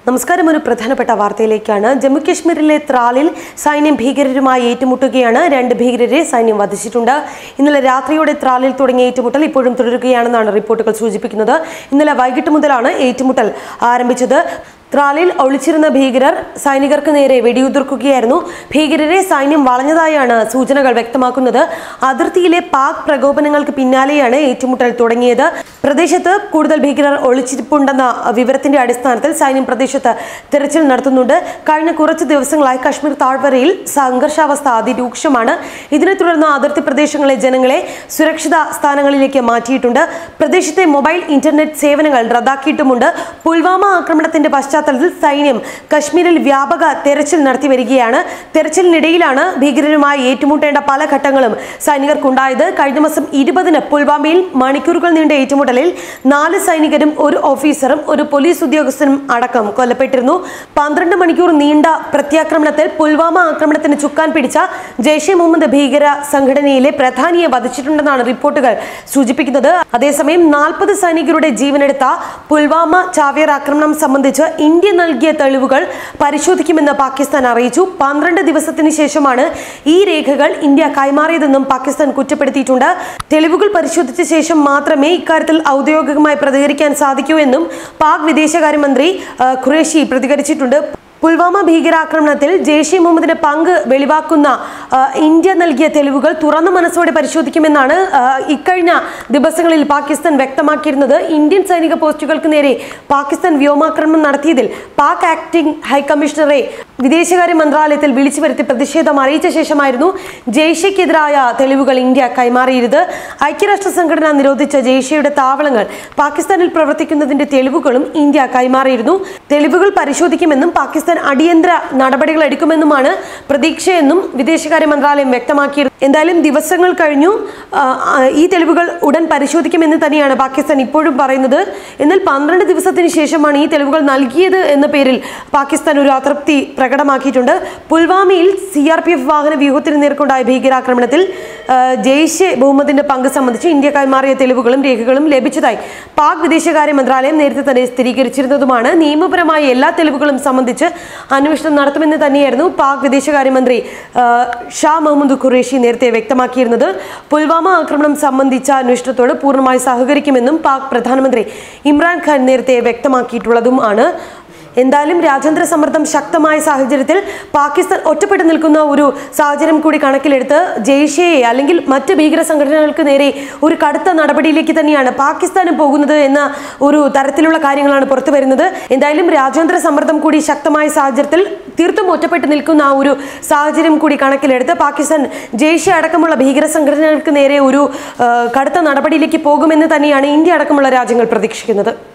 നമസ്കാരം ഒരു പ്രധാനപ്പെട്ട വാർത്തയിലേക്കാണ് ജമ്മു കശ്മീരിലെ ത്രാലിൽ സൈന്യം ഭീകരരുമായി ഏറ്റുമുട്ടുകയാണ് രണ്ട് ഭീകരരെ സൈന്യം വധിച്ചിട്ടുണ്ട് ഇന്നലെ രാത്രിയോടെ ത്രാലിൽ തുടങ്ങിയ ഏറ്റുമുട്ടൽ ഇപ്പോഴും തുടരുകയാണെന്നാണ് റിപ്പോർട്ടുകൾ സൂചിപ്പിക്കുന്നത് ഇന്നലെ വൈകിട്ട് മുതലാണ് ഏറ്റുമുട്ടൽ ആരംഭിച്ചത് ത്രാലിൽ ഒളിച്ചിരുന്ന ഭീകരർ സൈനികർക്ക് നേരെ വെടിയുതിർക്കുകയായിരുന്നു ഭീകരരെ സൈന്യം വളഞ്ഞതായാണ് സൂചനകൾ വ്യക്തമാക്കുന്നത് അതിർത്തിയിലെ പാക് പ്രകോപനങ്ങൾക്ക് പിന്നാലെയാണ് ഏറ്റുമുട്ടൽ തുടങ്ങിയത് പ്രദേശത്ത് കൂടുതൽ ഭീകരർ ഒളിച്ചിരിപ്പുണ്ടെന്ന വിവരത്തിന്റെ അടിസ്ഥാനത്തിൽ സൈന്യം പ്രദേശത്ത് തെരച്ചിൽ നടത്തുന്നുണ്ട് കഴിഞ്ഞ കുറച്ച് ദിവസങ്ങളായി കശ്മീർ താഴ്വരയിൽ സംഘർഷാവസ്ഥ അതിരൂക്ഷമാണ് ഇതിനെ തുടർന്ന് അതിർത്തി പ്രദേശങ്ങളിലെ ജനങ്ങളെ സുരക്ഷിത സ്ഥാനങ്ങളിലേക്ക് മാറ്റിയിട്ടുണ്ട് പ്രദേശത്തെ മൊബൈൽ ഇന്റർനെറ്റ് സേവനങ്ങൾ റദ്ദാക്കിയിട്ടുമുണ്ട് പുൽവാമ ആക്രമണത്തിന്റെ പശ്ചാത്തലത്തിൽ സൈന്യം കശ്മീരിൽ വ്യാപക തെരച്ചിൽ നടത്തി വരികയാണ് തെരച്ചിലിനിടയിലാണ് ഭീകരരുമായി ഏറ്റുമുട്ടേണ്ട പല ഘട്ടങ്ങളും സൈനികർക്കുണ്ടായത് കഴിഞ്ഞ മാസം ഇരുപതിന് പുൽവാമയിൽ മണിക്കൂറുകൾ നീണ്ട ഏറ്റുമുട്ടലിൽ നാല് സൈനികരും ഒരു ഓഫീസറും ഒരു പോലീസ് ഉദ്യോഗസ്ഥനും അടക്കം കൊല്ലപ്പെട്ടിരുന്നു പന്ത്രണ്ട് മണിക്കൂർ നീണ്ട പ്രത്യാക്രമണത്തിൽ പുൽവാമ ആക്രമണത്തിന് ചുക്കാൻ പിടിച്ച ജെയ്ഷെ മുഹമ്മദ് ഭീകര സംഘടനയിലെ പ്രധാനിയെ വധിച്ചിട്ടുണ്ടെന്നാണ് റിപ്പോർട്ടുകൾ സൂചിപ്പിക്കുന്നത് അതേസമയം നാൽപ്പത് സൈനികരുടെ ജീവനെടുത്ത പുൽവാമ ചാവേർ ആക്രമണം സംബന്ധിച്ച് ഇന്ത്യ നൽകിയ തെളിവുകൾ പരിശോധിക്കുമെന്ന് പാകിസ്ഥാൻ അറിയിച്ചു പന്ത്രണ്ട് ദിവസത്തിന് ശേഷമാണ് ഈ രേഖകൾ ഇന്ത്യ കൈമാറിയതെന്നും പാകിസ്ഥാൻ കുറ്റപ്പെടുത്തിയിട്ടുണ്ട് തെളിവുകൾ പരിശോധിച്ച ശേഷം മാത്രമേ ഇക്കാര്യത്തിൽ ഔദ്യോഗികമായി പ്രതികരിക്കാൻ സാധിക്കൂ എന്നും പാക് വിദേശകാര്യമന്ത്രി ആ, ഖുറേഷി പ്രതികരിച്ചിട്ടുണ്ട് പുൽവാമ ഭീകരാക്രമണത്തിൽ ജെയ്ഷെ മുഹമ്മദിന്റെ പങ്ക് വെളിവാക്കുന്ന ആ, ഇന്ത്യ നൽകിയ തെളിവുകൾ തുറന്ന മനസ്സോടെ പരിശോധിക്കുമെന്നാണ് ആ, ഇക്കഴിഞ്ഞ ദിവസങ്ങളിൽ പാകിസ്ഥാൻ വ്യക്തമാക്കിയിരുന്നത് ഇന്ത്യൻ സൈനിക പോസ്റ്റുകൾക്ക് നേരെ പാകിസ്ഥാൻ വ്യോമാക്രമണം നടത്തിയതിൽ പാക് ആക്ടിംഗ് ഹൈക്കമ്മീഷണറെ വിദേശകാര്യ മന്ത്രാലയത്തിൽ വിളിച്ചു വരുത്തി പ്രതിഷേധം അറിയിച്ച ശേഷമായിരുന്നു ജെയ്ഷയ്ക്കെതിരായ തെളിവുകൾ ഇന്ത്യ കൈമാറിയത് ഐക്യരാഷ്ട്ര സംഘടന നിരോധിച്ച ജെയ്ഷയുടെ താവളങ്ങൾ പാകിസ്ഥാനിൽ പ്രവർത്തിക്കുന്നതിന്റെ തെളിവുകളും ഇന്ത്യ കൈമാറിയിരുന്നു തെളിവുകൾ പരിശോധിക്കുമെന്നും പാകിസ്ഥാൻ അടിയന്തര നടപടികൾ എടുക്കുമെന്നുമാണ് പ്രതീക്ഷയെന്നും വിദേശകാര്യ മന്ത്രാലയം വ്യക്തമാക്കിയിരുന്നു എന്തായാലും ദിവസങ്ങൾ കഴിഞ്ഞു ആ, ആ, ഈ തെളിവുകൾ ഉടൻ പരിശോധിക്കുമെന്ന് തന്നെയാണ് പാകിസ്ഥാൻ ഇപ്പോഴും പറയുന്നത് എന്നാൽ പന്ത്രണ്ട് ദിവസത്തിന് ശേഷമാണ് ഈ തെളിവുകൾ നൽകിയത് എന്ന പേരിൽ പാകിസ്ഥാൻ ഒരു അതൃപ്തി പ്രകടമാക്കിയിട്ടുണ്ട് പുൽവാമയിൽ സി ആർ പി എഫ് വാഹന വ്യൂഹത്തിന് നേർക്കുണ്ടായ ഭീകരാക്രമണത്തിൽ ആ, ജെയ്ഷെ മുഹമ്മദിന്റെ പങ്ക് സംബന്ധിച്ച് ഇന്ത്യ കൈമാറിയ തെളിവുകളും രേഖകളും ലഭിച്ചതായി പാക് വിദേശകാര്യ മന്ത്രാലയം നേരത്തെ തന്നെ സ്ഥിരീകരിച്ചിരുന്നതുമാണ് നിയമപരമായ എല്ലാ തെളിവുകളും സംബന്ധിച്ച് അന്വേഷണം നടത്തുമെന്ന് തന്നെയായിരുന്നു പാക് വിദേശകാര്യമന്ത്രി ആ, ഷാ മുഹമ്മദ് ഖുറേഷി നേരത്തെ വ്യക്തമാക്കിയിരുന്നത് പുൽവാമ ആക്രമണം സംബന്ധിച്ച അന്വേഷണത്തോട് പൂർണ്ണമായി സഹകരിക്കുമെന്നും പാക് പ്രധാനമന്ത്രി ഇമ്രാൻഖാൻ നേരത്തെ വ്യക്തമാക്കിയിട്ടുള്ളതും ആണ് എന്തായാലും രാജ്യാന്തര സമ്മർദ്ദം ശക്തമായ സാഹചര്യത്തിൽ പാകിസ്ഥാൻ ഒറ്റപ്പെട്ടു നിൽക്കുന്ന ഒരു സാഹചര്യം കൂടി കണക്കിലെടുത്ത് ജെയ്ഷയെ അല്ലെങ്കിൽ മറ്റ് ഭീകര സംഘടനകൾക്ക് നേരെ ഒരു കടുത്ത നടപടിയിലേക്ക് തന്നെയാണ് പാകിസ്ഥാന് പോകുന്നത് എന്ന ഒരു തരത്തിലുള്ള കാര്യങ്ങളാണ് പുറത്തു വരുന്നത് എന്തായാലും രാജ്യാന്തര സമ്മർദ്ദം കൂടി ശക്തമായ സാഹചര്യത്തിൽ തീർത്തും ഒറ്റപ്പെട്ടു നിൽക്കുന്ന ആ ഒരു സാഹചര്യം കൂടി കണക്കിലെടുത്ത് പാകിസ്ഥാൻ ജെയ്ഷെ അടക്കമുള്ള ഭീകര സംഘടനകൾക്ക് നേരെ ഒരു ആ, കടുത്ത നടപടിയിലേക്ക് പോകുമെന്ന് തന്നെയാണ് ഇന്ത്യ അടക്കമുള്ള രാജ്യങ്ങൾ പ്രതീക്ഷിക്കുന്നത്